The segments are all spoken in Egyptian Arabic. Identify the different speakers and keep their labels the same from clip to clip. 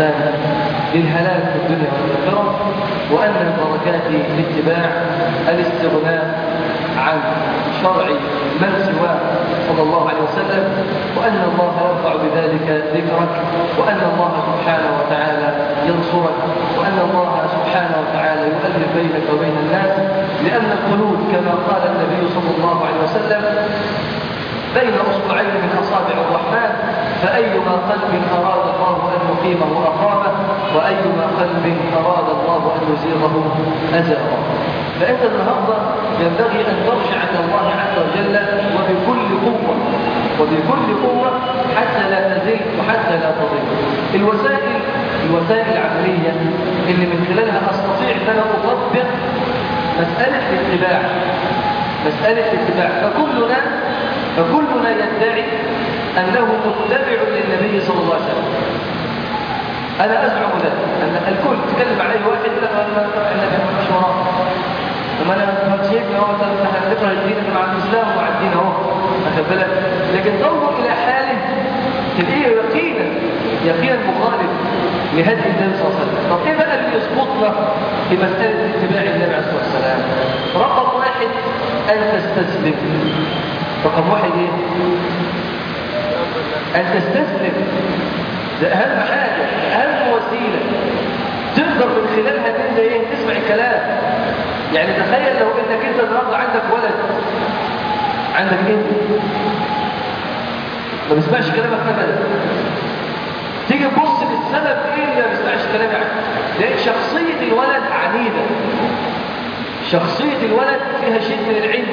Speaker 1: الإنسان للهلاك في الدنيا والآخرة وأن من بركات الاتباع الاستغناء عن شرع من سواه صلى الله عليه وسلم وأن الله يرفع بذلك ذكرك وأن الله سبحانه وتعالى ينصرك وأن الله سبحانه وتعالى يؤلف بينك وبين الناس لأن القلوب كما قال النبي صلى الله عليه وسلم بين أصبعين من أصابع الرحمن فأيما قلب أراد الله أن يقيمه أقامه وأيما قلب أراد الله أن يزيغه أزاغه فأنت النهاردة ينبغي أن ترجع إلى الله عز وجل وبكل قوة وبكل قوة حتى لا تزل وحتى لا تضل الوسائل الوسائل العملية اللي من خلالها أستطيع أن أنا أطبق مسألة الاتباع مسألة الاتباع فكلنا فكلنا يدعي أنه متبع للنبي صلى الله عليه وسلم أنا أزعم ذلك أن الكل تكلم عليه واحد لا أنا النبي مش وراه لما أنا شايفني هو احنا نكره الدين مع الإسلام ومع الدين أهو أخذ بالك لكن تنظر إلى حاله تلاقيه يقينا يقينا مخالف لهدي النبي صلى الله عليه وسلم طب إيه بقى اللي يسقطنا في مسألة اتباع النبي عليه الصلاة والسلام رقم واحد أن تستسلم رقم واحد ايه ان تستسلم ده اهم حاجة اهم وسيلة تقدر من خلالها انت ايه تسمع الكلام يعني تخيل لو انك انت النهارده عندك ولد عندك انت ما بيسمعش كلامك ابدا تيجي تبص للسبب ايه اللي ما بيسمعش كلامك لان شخصية الولد عنيدة شخصية الولد فيها شيء من العلم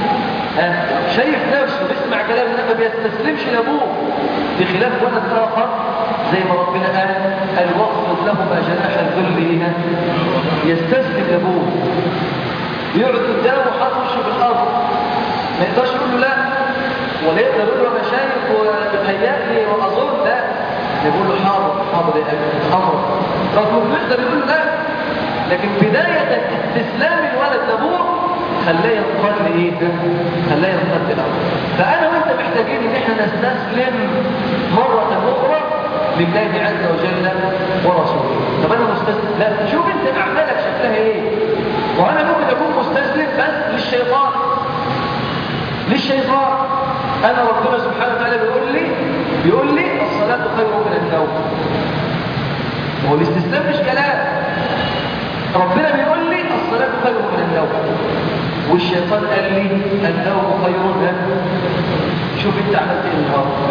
Speaker 1: شايف نفسه بيسمع كلام ما بيستسلمش لابوه بخلاف ولد اخر زي ما ربنا قال الوقت لهما جناح الذل هنا يستسلم لابوه يقعد قدامه حاطط وشه في الارض ما يقدرش يقول له لا ولا يقدر يقول له انا شايف وبتهيألي واظن لا يقول له حاضر حاضر يا اخي امرك رغم انه يقدر يقول له لا لكن بدايه استسلام الولد لابوه خلاه ينقل ايه خلاه ينقل الامر فانا وانت محتاجين ان احنا نستسلم مره اخرى لله عز وجل ورسوله طب انا مستسلم لا شوف انت اعمالك شكلها ايه وانا ممكن اكون مستسلم بس للشيطان للشيطان انا ربنا سبحانه وتعالى بيقول لي بيقول لي الصلاه خير من النوم هو الاستسلام مش كلام ربنا بيقول لي الصلاه خير من النوم والشيطان قال لي النوم خير شوف انت عملت ايه النهارده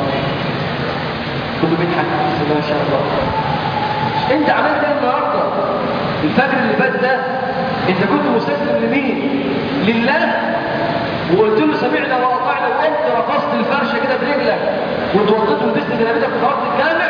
Speaker 1: كله بيضحك ما شاء الله انت عملت ايه النهارده الفجر اللي فات ده انت كنت مستسلم لمين لله وقلت له سمعنا واطعنا وانت رقصت الفرشه كده برجلك وتوضيت ولبست جلابيتك وخرجت الجامع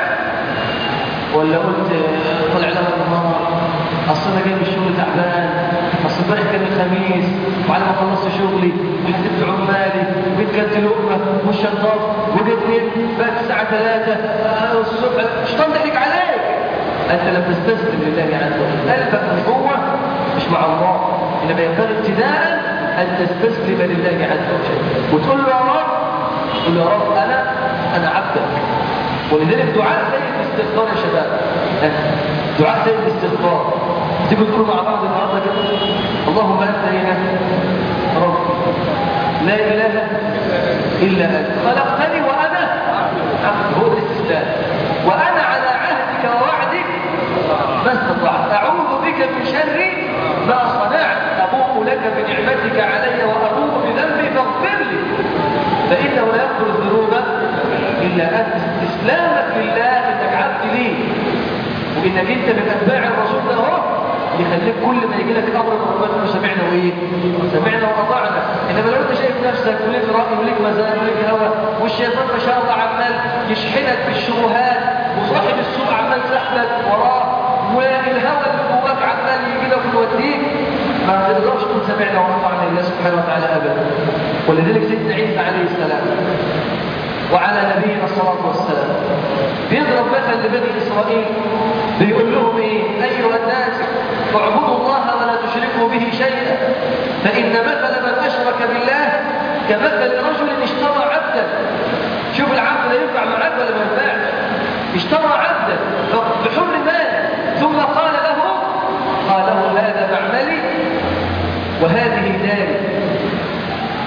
Speaker 1: ولا قلت طلع لها النهار اصل انا جاي من الشغل تعبان اصل امبارح كان الخميس وعلى ما خلصت شغلي وحسبت عمالي وجيت كلت لقمه والشنطات وجيت نمت بقت الساعه 3 الصبح الشيطان ضحك عليك انت لم تستسلم لله عز وجل قلبك من جوه مش مع الله انما ينبغي ابتداء ان تستسلم لله عز وجل وتقول له يا رب قل له يا رب انا انا عبدك ولذلك دعاء سيد الاستغفار يا شباب دعاء سيد الاستغفار تيجوا تقولوا مع بعض النهارده كده اللهم انت هنا رب لا اله الا انت خلقتني وانا عبد هو الاستسلام وانا على عهدك ووعدك ما استطعت اعوذ بك من شر ما صنعت ابوء لك بنعمتك علي وابوء بذنبي فاغفر لي فانه لا يغفر الذنوب الا انت استسلامك لله انك عبد ليه وانك انت من اتباع الرسول ده اهو يخليك كل ما يجي لك امر من ربنا تقول سمعنا وايه سمعنا واطعنا انما لو انت شايف نفسك وليك راي وليك مزاج وليك هوى والشيطان ما شاء الله عمال يشحنك بالشبهات وصاحب السوء عمال سحلك وراه والهوى اللي جواك عمال يجي لك ويوديك ما تقدرش تقول سمعنا واطعنا لله سبحانه وتعالى ابدا ولذلك سيدنا عيسى عليه السلام وعلى نبينا الصلاة والسلام بيضرب مثل لبني إسرائيل بيقول لهم إيه أيها الناس اعبدوا الله ولا تشركوا به شيئا فإن مثل من أشرك بالله كمثل رجل اشترى عبدا شوف العبد ده ينفع معك ولا ما ينفعش اشترى عبدا فبحر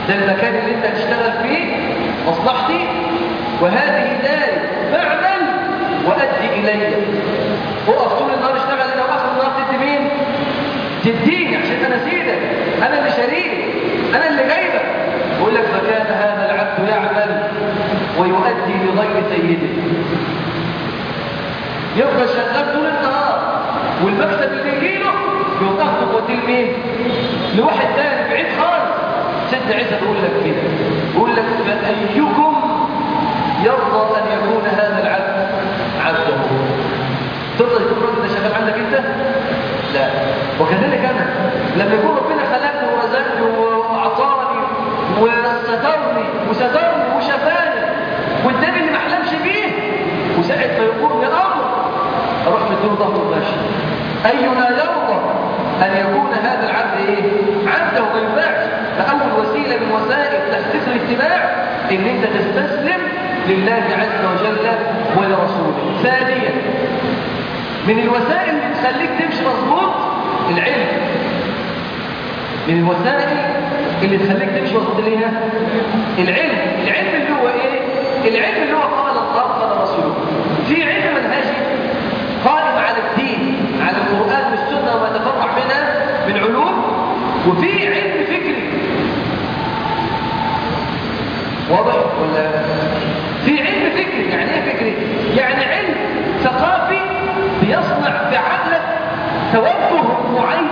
Speaker 1: ده المكان اللي انت هتشتغل فيه مصلحتي وهذه داري فاعمل وأدي إلي اقف طول النهار اشتغل هنا وآخر النهار تدي مين؟ تديني عشان أنا سيدك أنا اللي شريك أنا اللي جايبك يقول لك فكان هذا العبد يعمل ويؤدي لغير سيده يفضل شغال طول النهار والمكسب اللي يجيله يطهر وديه لمين؟ لواحد تاني بعيد خالص سيدنا عيسى بيقول لك كده بيقول لك فأيكم يرضى أن يكون هذا العبد عبده ترضى يكون الراجل ده شغال عندك انت؟ لا وكذلك انا لما يكون ربنا خلقني ورزقني واعطاني وسترني وسترني وشفاني واداني اللي ما احلمش بيه وساعة ما يقوم امر اروح مديله ضغط وماشي اينا يرضى ان يكون هذا العبد ايه؟ عبده ما ينفعش فاول وسيله من وسائل تحقيق الاتباع ان انت تستسلم لله عز وجل ولرسوله ثانيا من الوسائل اللي تخليك تمشي مظبوط العلم من الوسائل اللي تخليك تمشي مظبوط ليها العلم العلم اللي هو ايه العلم اللي هو قال الله قال رسوله في علم منهجي قائم على الدين على القرآن والسنة وما تفرع منها من علوم وفي علم فكري واضح ولا في علم فكري يعني ايه فكري يعني علم ثقافي بيصنع بعقلك توجه معين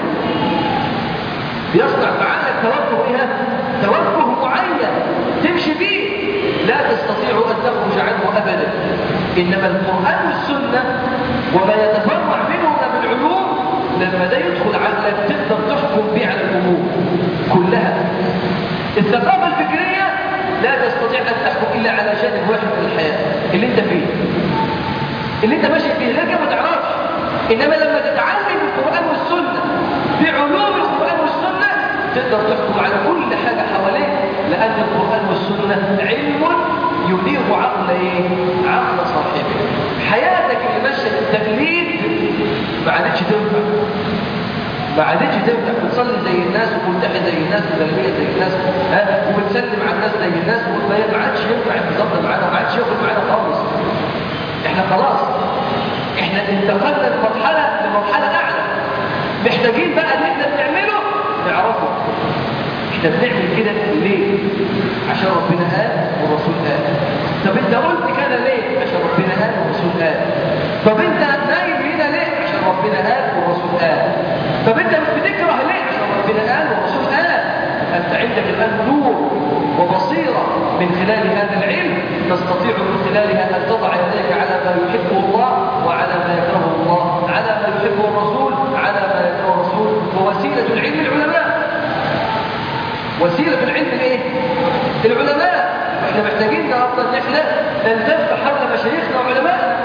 Speaker 1: بيصنع بعقلك توجه ايه توجه معين تمشي فيه لا تستطيع ان تخرج عنه ابدا انما القران والسنه وما يتفرع منهما من علوم لما ده يدخل عقلك تقدر تحكم به على الامور كلها الثقافه الفكريه لا تستطيع ان تحكم الا على جانب واحد من الحياه اللي انت فيه اللي انت ماشي فيه غير كده ما تعرفش انما لما تتعلم القران والسنه بعلوم القران والسنه تقدر تحكم على كل حاجه حواليك لان القران والسنه علم ينير عقل ايه عقل صاحبه حياتك اللي ماشيه بالتقليد ما عادتش تنفع ما عادتش تنفع بتصلي زي الناس وملتحي زي الناس وتلميذ زي الناس ها وبتسلم على الناس زي الناس وما عادش ينفع النظام ده معانا ما عادش ياخد معانا خالص احنا خلاص احنا انتقلنا لمرحله لمرحله اعلى محتاجين بقى اللي احنا بنعمله نعرفه احنا بنعمل كده ليه عشان ربنا قال والرسول قال طب انت قلت كده ليه عشان ربنا قال والرسول قال طب انت نايم هنا ليه عشان ربنا قال والرسول قال طب انت بتكره ليه عشان ربنا قال والرسول قال انت عندك الان نور وبصيره من خلال هذا العلم تستطيع من خلالها ان تضع يديك على ما يحبه الله وعلى ما يكرهه الله على ما يحبه الرسول على ما يكرهه الرسول ووسيله العلم العلماء وسيله العلم الايه العلماء احنا محتاجين النهارده ان احنا نلتف حول مشايخنا وعلمائنا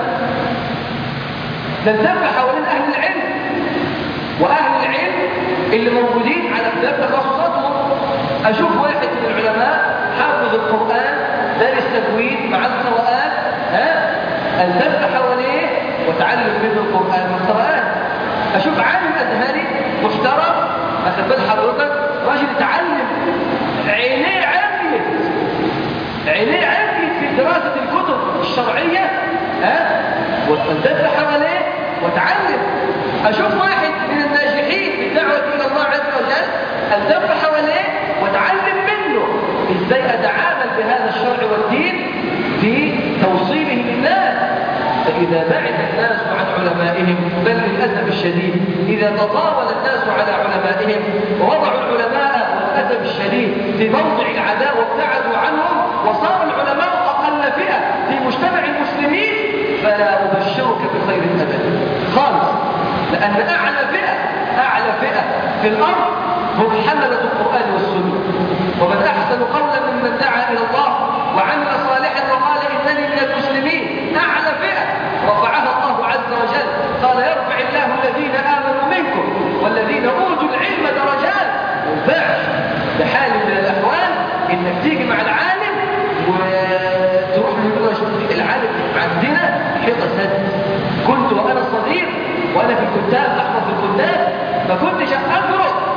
Speaker 1: نلتف حوالين اهل العلم واهل العلم اللي موجودين على اختلاف تخصصاتهم اشوف واحد من العلماء حافظ القران دارس تجويد مع القراءات ها التف حواليه وتعلم منه القران والقراءات اشوف عالم ازهري محترم اخد بال حضرتك راجل اتعلم عينيه عميت عينيه عميت في دراسه الكتب الشرعيه ها والتف حواليه وتعلم اشوف واحد من الناجحين في الدعوه الى الله عز وجل التف حواليه وتعلم منه ازاي اتعامل بهذا الشرع والدين في توصيله للناس فإذا بعد الناس عن علمائهم بل للأسف الشديد إذا تطاول الناس على علمائهم ووضعوا العلماء للأسف الشديد في موضع العداء وابتعدوا عنهم وصار العلماء أقل فئة في مجتمع المسلمين فلا أبشرك بخير أبدا خالص لأن أعلى فئة أعلى فئة في الأرض هم حملة القرآن والسنة ومن أحسن قولا ممن دعا إلى الله وعمل صالحا وقال إنني من المسلمين أعلى فئة رفعها الله عز وجل قال يرفع الله الذين آمنوا منكم والذين أوتوا العلم درجات ما ينفعش بحال من الأحوال إنك تيجي مع العالم وتروح له العالم عندنا حيطة سد كنت وأنا صغير وأنا في الكتاب أحفظ الكتاب ما كنتش أقرأ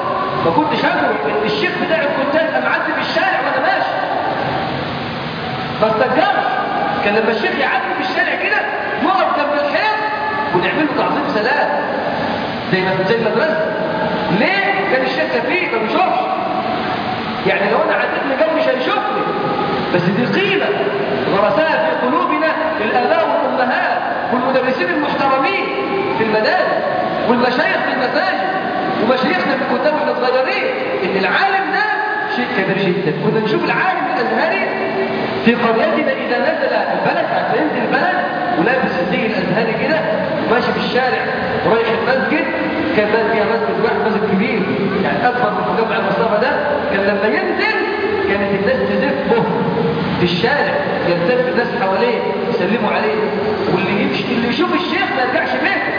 Speaker 1: فكنت شاكر ان الشيخ بتاعي الكتاب قام معدي في الشارع وانا ماشي ما استجرش كان لما الشيخ يعدي في الشارع كده نقف جنب الحيط ونعمل له تعظيم سلام زي ما زي المدرسه ليه كان الشيخ كفيف ما بيشوفش يعني لو انا عديت من جنبي مش هيشوفني بس دي قيمه غرسها في قلوبنا الاباء والامهات والمدرسين المحترمين في المدارس والمشايخ في المساجد ومشايخنا في الكتاب واحنا صغيرين ان العالم ده شيء كبير جدا كنا نشوف العالم الازهري في قريتنا اذا نزل البلد هتنزل البلد ولابس الزي الازهري كده وماشي في الشارع ورايح المسجد كان بقى فيها مسجد واحد مسجد كبير يعني اكبر من مجمع المصطفى ده كان لما ينزل كانت الناس تزفه في الشارع يلتف الناس حواليه يسلموا عليه واللي يمشي اللي يشوف الشيخ ما يرجعش بيته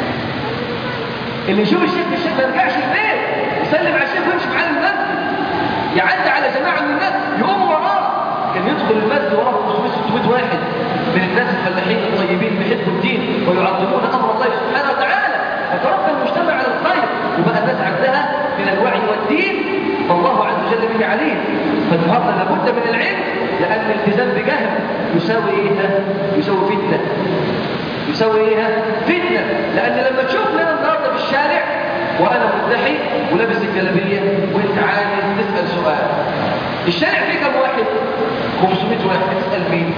Speaker 1: اللي يشوف الشيخ الشيخ ما يرجعش البيت يسلم على الشيخ ويمشي معاه المسجد يعدي على جماعه من الناس يقوم وراه كان يدخل المسجد وراه 500 600 واحد من الناس الفلاحين الطيبين بيحبوا الدين ويعظمون امر الله سبحانه وتعالى فتربى المجتمع على الخير وبقى الناس عندها من الوعي والدين فالله عز وجل به عليم فالنهارده لابد من العلم لان الالتزام بجهل يساوي ايه ده؟ يساوي فتنه يساوي ايه فتنه لان لما تشوفني انا النهارده في الشارع وانا ملتحي ولابس الجلابيه وانت عايز تسال سؤال الشارع فيه كم واحد 500 واحد تسال مين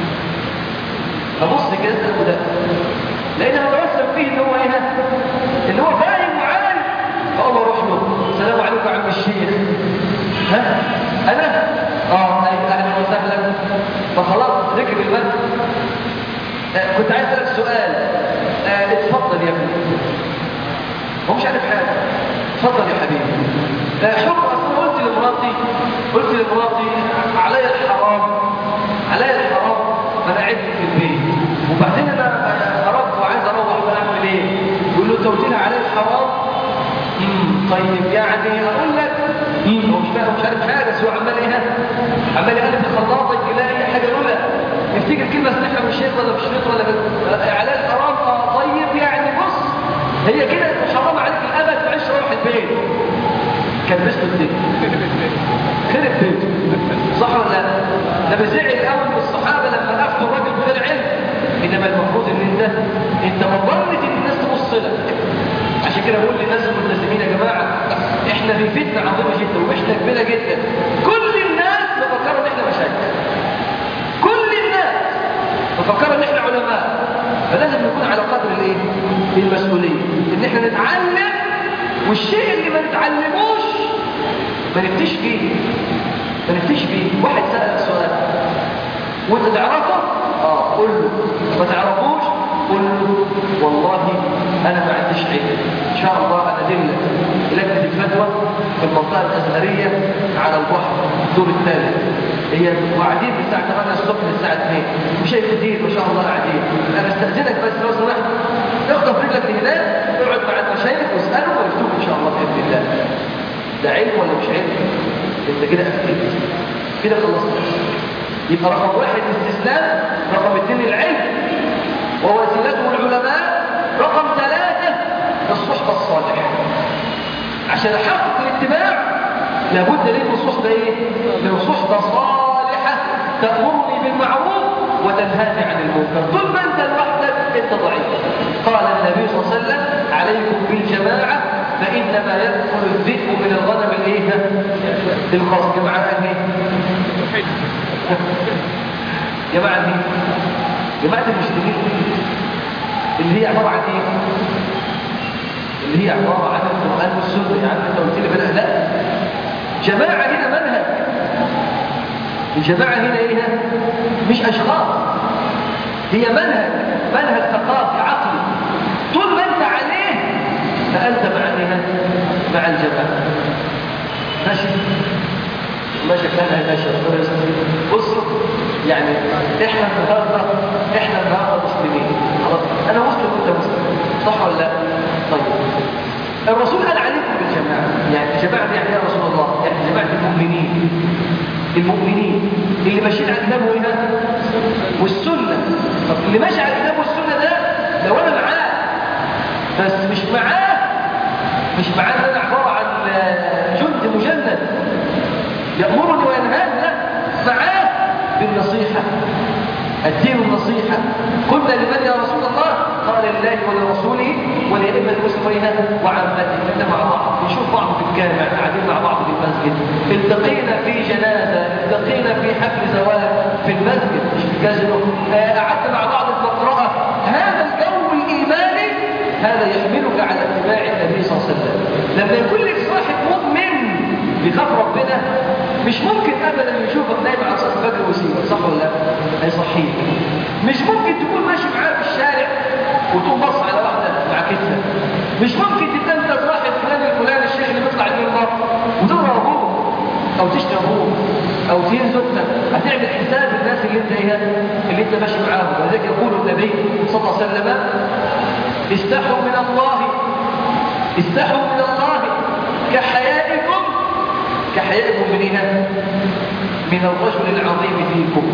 Speaker 1: ابص كده اسال ده لان هتوسم فيه ان هو ايه ان هو فاهم وعارف فاقوم اروح له السلام عليكم يا عم الشيخ ها انا اه اهلا وسهلا فخلاص ركب المسجد آه كنت عايز اسالك سؤال آه اتفضل يا ابني هو مش عارف حاجه اتفضل يا حبيبي آه حب اصلا قلت لمراتي قلت لمراتي عليا الحرام عليا الحرام انا قاعد في البيت وبعدين انا اردت وعايز اروح بقى اعمل ايه يقول له انت قلت لي عليا الحرام امم طيب يعني اقول لك امم هو مش فاهم مش عارف حاجه بس هو عمال ايه عمال يقلب في خلاطك يلاقي حاجه يقولها يفتكر كلمه سمعها من الشيخ ولا مش شيخ ولا من... عليا الحرام اه طيب يعني بص هي كده حرام عليك الابد معلش روح البيت كان مثل الدنيا خرب بيته صح ولا لا ده بزعل قوي من الصحابه لما افتوا الراجل بغير علم انما المفروض ان انت انت مضرت ان الناس تبص لك عشان كده بقول للناس الملتزمين يا جماعه احنا في فتنه عظيمه جدا ومحنه كبيره جدا كل الناس مفكروا ان احنا مشايخ كل الناس مفكروا ان احنا علماء فلازم نكون على قدر الايه المسؤوليه ان احنا نتعلم والشيء اللي ما نتعلموش ما نفتش فيه ما نفتش فيه واحد سألك سؤال وانت تعرفه اه قول له ما تعرفوش قول له والله انا ما عنديش علم ان شاء الله انا ادلك لجنه الفتوى في المنطقه الازهريه على البحر الدور الثالث هي قاعدين من الساعه 8 الصبح للساعه 2 مش هيك كتير ما شاء الله قاعدين انا استاذنك بس لو سمحت اخطف رجلك لهناك اقعد مع المشايخ واساله ويفتوك ان شاء الله باذن الله ده علم ولا مش علم انت كده افتيت كده خلصت يبقى رقم واحد الاستسلام رقم اثنين العلم ووسيلته العلماء رقم ثلاثة الصحبة الصالحة عشان احقق الاتباع لابد لي من صحبة ايه؟ من صحبة صالحة تأمرني بالمعروف وتنهاني عن المنكر طول ما انت لوحدك انت ضعيف قال النبي صلى الله عليه وسلم عليكم بالجماعة فإنما يأكل الذئب من الغنم الايه؟ الخاص جماعة ايه؟ جماعة مين؟ جماعة المسلمين اللي هي عبارة عن ايه؟ اللي هي عبارة عن القرآن والسنة يا عم انت قلت لي بلا لا جماعة هنا منهج الجماعة هنا ايه؟ مش أشخاص هي منهج منهج ثقافي عقلي طول ما انت عليه فأنت مع ايه؟ مع الجماعة ماشي ماشي كان ماشي بصوا يعني احنا النهارده احنا النهارده مسلمين خلاص انا مسلم وانت مسلم صح ولا لا طيب الرسول قال عليكم بالجماعه يعني الجماعه دي يعني يا رسول الله يعني جماعه المؤمنين المؤمنين اللي ماشيين على الكتاب وهنا والسنه طب اللي ماشي على الكتاب والسنه ده لو انا معاه بس مش معاه مش معاه ان انا عباره عن جند مجند يأمرني وينهاني لا معاه بالنصيحة الدين النصيحة قلنا لمن يا رسول الله قال لله ولرسوله ولأئمة المسلمين وعامته احنا مع بعض نشوف بعض في الجامع قاعدين مع بعض في المسجد التقينا في جنازة التقينا في حفل زواج في المسجد مش في الكازينو آه، قعدنا مع بعض في مقرأة هذا الجو الإيماني هذا يحملك على اتباع النبي صلى الله عليه وسلم لما يكون لك صاحب مؤمن بخاف ربنا مش ممكن ابدا يشوفك نايم على صلاه الفجر ويسيبك صح ولا لا هيصحيك مش ممكن تكون ماشي معاه في الشارع وتقوم بص على واحده مع كتفك مش ممكن تبقى انت صاحب فلان الفلاني الشيخ اللي بيطلع المنبر وتضرب ابوه او تشتم ابوه او تهين زوجتك هتعمل حساب الناس اللي انت ايه اللي انت ماشي معاهم ولذلك يقول النبي صلى الله عليه وسلم استحوا من الله استحوا من الله كحيائكم كحيائكم من إيه؟ من الرجل العظيم فيكم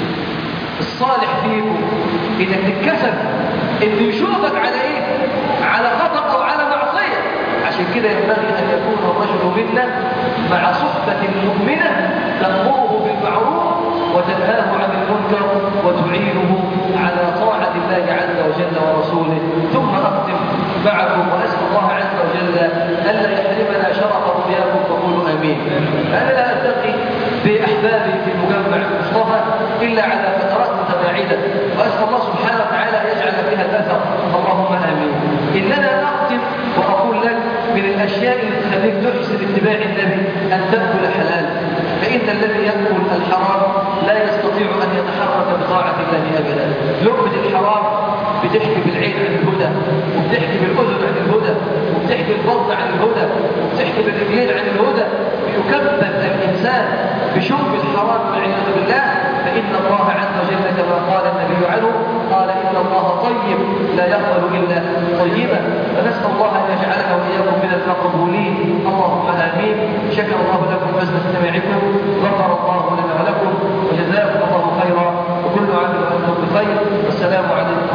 Speaker 1: الصالح فيكم إنك تتكسب إنه يشوفك على إيه؟ على خطأ أو على معصية عشان كده ينبغي أن يكون الرجل منا مع صحبة مؤمنة تأمره بالمعروف وتنهاه عن المنكر وتعينه على طاعة الله عز وجل ورسوله ثم أختم معكم وأسأل الله عز وجل ألا يحرمنا شرف رؤياكم فقولوا آمين أنا لا ألتقي بأحبابي في مجمع المصطفى إلا على فترات متباعدة وأسأل الله سبحانه وتعالى أن يجعل فيها الأثر اللهم آمين إننا نختم وأقول لك من الأشياء اللي تخليك تحسن اتباع النبي أن تأكل حلال فإن الذي يأكل الحرام لا يستطيع أن يتحرك بطاعة الله أبدا لقمة الحرام بتحكي بالعين عن الهدى وبتحكي بالأذن عن الهدى وبتحكي البطن عن الهدى وبتحكي بالرجلين عن الهدى يكبد الإنسان بشرب الحرام والعياذ بالله فإن الله عز وجل كما قال النبي عنه قال إن الله طيب لا يقبل إلا طيبا فنسأل الله أن يجعلنا وإياكم من المقبولين اللهم آمين شكر الله لكم حسن استماعكم غفر الله لنا ولكم وجزاكم الله خيرا وكل عام وأنتم بخير والسلام عليكم